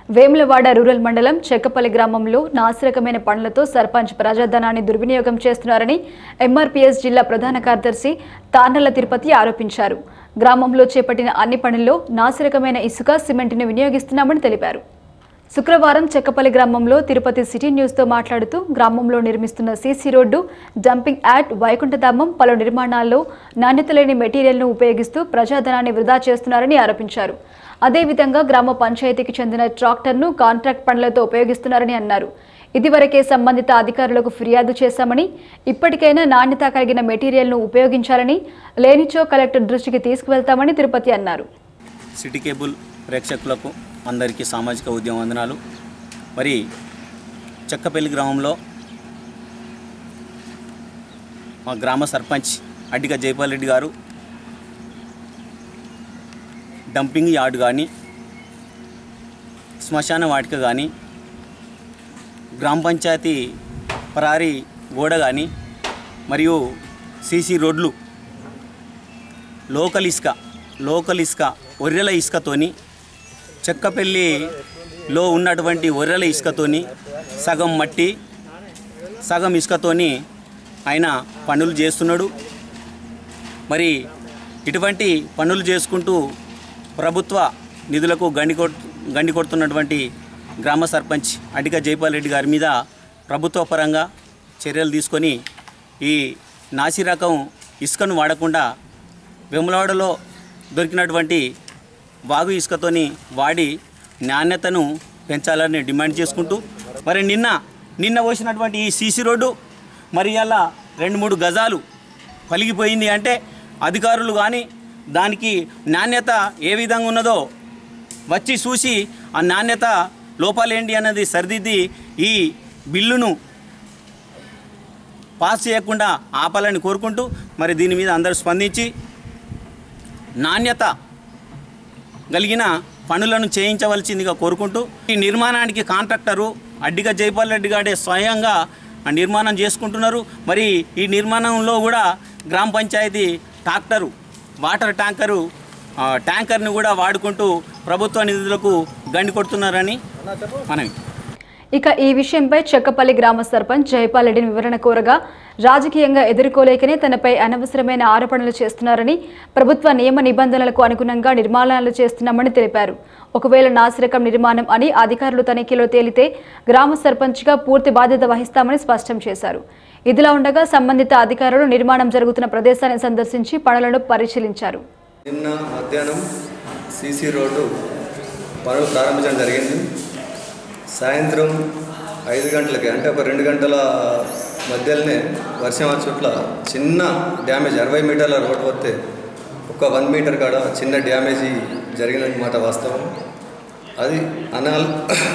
Vemulawada rural మండలం చెక్కపల్లి గ్రామంలో నాసిరకమైన పనులతో సర్పంచ్ ప్రజాధనాన్ని దుర్వినియోగం చేస్తున్నారని ఎంఆర్పీఎస్ జిల్లా ప్రధాన కార్యదర్శి తానల్ల తిరుపతి ఆరోపించారు గ్రామంలో చేపట్టిన అన్ని పనుల్లో నాసిరకమైన ఇసుక సిమెంట్ను వినియోగిస్తున్నామని తెలిపారు శుక్రవారం చెక్కపల్లి గ్రామంలో తిరుపతి సిటీ న్యూస్తో మాట్లాడుతూ గ్రామంలో నిర్మిస్తున్న సీసీ రోడ్డు డంపింగ్ యార్డ్ వైకుంఠధామం పలు నిర్మాణాల్లో నాణ్యత లేని మెటీరియల్ను ఉపయోగిస్తూ ప్రజాధనాన్ని వృధా చేస్తున్నారని ఆరోపించారు అదేవిధంగా గ్రామ పంచాయతీకి చెందిన ట్రాక్టర్ను కాంట్రాక్ట్ పనులతో ఉపయోగిస్తున్నారని అన్నారు ఇదివరకే సంబంధిత అధికారులకు ఫిర్యాదు చేశామని ఇప్పటికైనా నాణ్యత కలిగిన మెటీరియల్ను ఉపయోగించాలని లేనిచో కలెక్టర్ దృష్టికి తీసుకువెళ్తామని తిరుపతి అన్నారు సిటీ కేబుల్ ప్రేక్షకులకు అందరికీ సామాజిక ఉద్యమ వందనాలు మరి చెక్కపల్లి గ్రామంలో మా గ్రామ సర్పంచ్ అడ్డిక జైపాల్ రెడ్డి గారు డంపింగ్ యార్డ్ కానీ శ్మశాన వాటిక కానీ గ్రామ పంచాయతీ పరారీ గోడ కానీ మరియు సీసీ రోడ్లు లోకల్ ఇసుక లోకల్ ఇసుక ఒర్రెల ఇసుకతోని చెక్కపల్లిలో ఉన్నటువంటి ఒర్రెల ఇసుకతోని సగం మట్టి సగం ఇసుకతోని ఆయన పనులు చేస్తున్నాడు మరి ఇటువంటి పనులు చేసుకుంటూ ప్రభుత్వ నిధులకు గండి కొట్ గండి కొడుతున్నటువంటి గ్రామ సర్పంచ్ అడిక జైపాల్ రెడ్డి గారి మీద ప్రభుత్వ పరంగా చర్యలు తీసుకొని ఈ నాసి రకం ఇసుకను వాడకుండా వెములవాడలో దొరికినటువంటి వాగు ఇసుకతోని వాడి నాణ్యతను పెంచాలని డిమాండ్ చేసుకుంటూ మరి నిన్న నిన్న పోసినటువంటి ఈ సీసీ రోడ్డు మరి అలా రెండు మూడు గజాలు పలిగిపోయింది అంటే అధికారులు కానీ దానికి నాణ్యత ఏ విధంగా ఉన్నదో వచ్చి చూసి ఆ నాణ్యత లోపాలేంటి అన్నది సరిదిద్ది ఈ బిల్లును పాస్ చేయకుండా ఆపాలని కోరుకుంటూ మరి దీని మీద అందరూ స్పందించి నాణ్యత కలిగిన పనులను చేయించవలసిందిగా కోరుకుంటూ ఈ నిర్మాణానికి కాంట్రాక్టరు అడ్డిగా జైపాల్ రెడ్డి గారే స్వయంగా ఆ నిర్మాణం చేసుకుంటున్నారు మరి ఈ నిర్మాణంలో కూడా గ్రామ పంచాయతీ ట్రాక్టరు వాటర్ ట్యాంకరు ఆ, ట్యాంకర్ని కూడా వాడుకుంటూ ప్రభుత్వ నిధులకు గండి కొడుతున్నారని మనవి ఇక ఈ విషయంపై చెక్కపల్లి గ్రామ సర్పంచ్ జయపాల్ రెడ్డిని వివరణ కోరగా రాజకీయంగా ఎదుర్కోలేకనే తనపై అనవసరమైన ఆరోపణలు చేస్తున్నారని ప్రభుత్వ నియమ నిబంధనలకు అనుగుణంగా నిర్మాణాలు చేస్తున్నామని తెలిపారు ఒకవేళ నాసిరకం నిర్మాణం అని అధికారులు తనిఖీలో తేలితే గ్రామ సర్పంచ్గా పూర్తి బాధ్యత వహిస్తామని స్పష్టం చేశారు ఇదిలా ఉండగా సంబంధిత అధికారులు నిర్మాణం జరుగుతున్న ప్రదేశాన్ని సందర్శించి పనులను పరిశీలించారు నిన్న మధ్యాహ్నం సీసీ రోడ్డు పనులు ప్రారంభించడం జరిగింది సాయంత్రం ఐదు గంటలకి అంటే ఒక రెండు గంటల మధ్యలోనే వర్షం వచ్చుట్ల చిన్న డ్యామేజ్ అరవై మీటర్ల రోడ్డు వస్తే ఒక వన్ మీటర్ కాడ చిన్న డ్యామేజీ జరిగిన మాట వాస్తవం అది అనాల్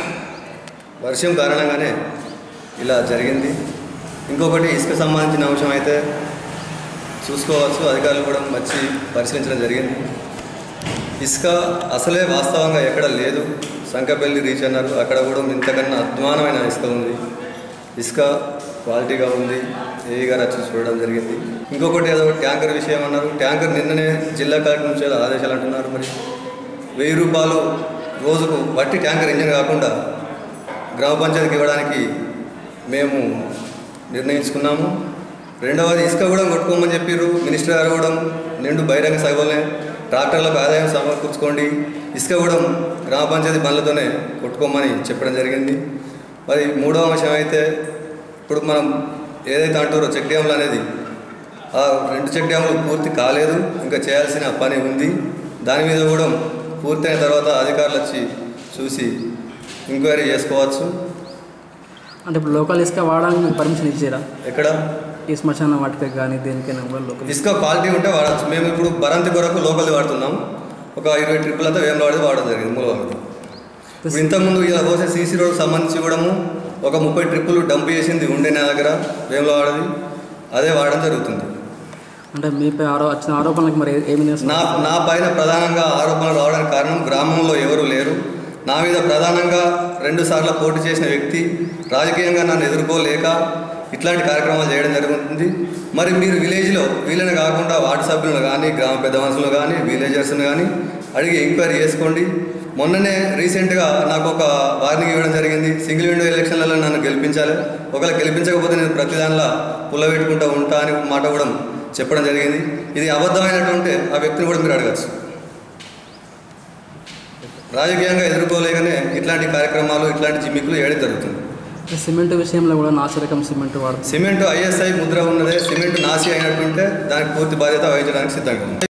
వర్షం కారణంగానే ఇలా జరిగింది ఇంకొకటి ఇసుక సంబంధించిన అంశం అయితే చూసుకోవచ్చు అధికారులు కూడా వచ్చి పరిశీలించడం జరిగింది ఇసుక అసలే వాస్తవంగా ఎక్కడ లేదు సంకపల్లి రీచ్ అన్నారు అక్కడ కూడా ఇంతకన్నా అధ్వానమైన ఇసుక ఉంది ఇసుక క్వాలిటీగా ఉంది ఏ గారు వచ్చి చూడడం జరిగింది ఇంకొకటి ఏదో ట్యాంకర్ విషయం అన్నారు ట్యాంకర్ నిన్ననే జిల్లా కలెక్టర్ నుంచి ఏదో ఆదేశాలు అంటున్నారు మరి వెయ్యి రూపాయలు రోజుకు వట్టి ట్యాంకర్ ఇంజన్ కాకుండా గ్రామ పంచాయతీకి ఇవ్వడానికి మేము నిర్ణయించుకున్నాము రెండవది ఇసుక కూడా కొట్టుకోమని చెప్పారు మినిస్టర్ గారు కూడా నిండు బహిరంగ సభలనే ట్రాక్టర్లకు ఆదాయం సమకూర్చుకోండి ఇసుక కూడా గ్రామ పంచాయతీ బండ్లతోనే కొట్టుకోమని చెప్పడం జరిగింది మరి మూడవ అంశం అయితే ఇప్పుడు మనం ఏదైతే అంటారో చెక్ డ్యాములు అనేది ఆ రెండు చెక్ డ్యాములు పూర్తి కాలేదు ఇంకా చేయాల్సిన పని ఉంది దాని మీద కూడా పూర్తయిన తర్వాత అధికారులు వచ్చి చూసి ఎంక్వైరీ చేసుకోవచ్చు అంటే ఇప్పుడు లోకల్ ఇసుక వాడడానికి మీకు పర్మిషన్ ఇచ్చారా ఎక్కడ ఈ శ్మశాన వాటికి కానీ దేనికైనా కూడా లోకల్ ఇసుక క్వాలిటీ ఉంటే వాడచ్చు మేము ఇప్పుడు బరంతి కొరకు లోకల్ది వాడుతున్నాం ఒక ఇరవై ట్రిప్పులు అంతా వేమవాడది వాడడం జరిగింది మూలవాడది ఇప్పుడు ఇంతకుముందు ఇలా పోసే సీసీ రోడ్ సంబంధించి కూడా ఒక ముప్పై ట్రిప్పులు డంప్ చేసింది ఉండే నా దగ్గర వేమలవాడది అదే వాడడం జరుగుతుంది అంటే మీపై ఆరో వచ్చిన ఆరోపణలకు మరి ఏమి నా నా పైన ప్రధానంగా ఆరోపణలు రావడానికి కారణం గ్రామంలో ఎవరు లేరు నా మీద ప్రధానంగా రెండు సార్లు పోటీ చేసిన వ్యక్తి రాజకీయంగా నన్ను ఎదుర్కోలేక ఇట్లాంటి కార్యక్రమాలు చేయడం జరుగుతుంది మరి మీరు విలేజ్లో వీళ్ళని కాకుండా వార్డు సభ్యులను కానీ గ్రామ పెద్ద మనుషులను కానీ విలేజర్స్ని కానీ అడిగి ఎంక్వైరీ చేసుకోండి మొన్ననే రీసెంట్గా నాకు ఒక వార్నింగ్ ఇవ్వడం జరిగింది సింగిల్ విండో ఎలక్షన్లలో నన్ను గెలిపించాలి ఒకవేళ గెలిపించకపోతే నేను ప్రతి దానిలో పుల్ల పెట్టుకుంటూ ఉంటా అని ఒక మాట కూడా చెప్పడం జరిగింది ఇది అబద్ధమైనటువంటి ఆ వ్యక్తిని కూడా మీరు అడగచ్చు రాజకీయంగా ఎదుర్కోలేకనే ఇట్లాంటి కార్యక్రమాలు ఇట్లాంటి జిమ్మికులు ఏడే జరుగుతుంది సిమెంట్ విషయంలో కూడా నాసిరకం సిమెంట్ వాడుతుంది సిమెంట్ ఐఎస్ఐ ముద్ర ఉన్నదే సిమెంట్ నాసి అయినట్టుంటే దానికి పూర్తి బాధ్యత వహించడానికి సిద్ధంగా ఉంది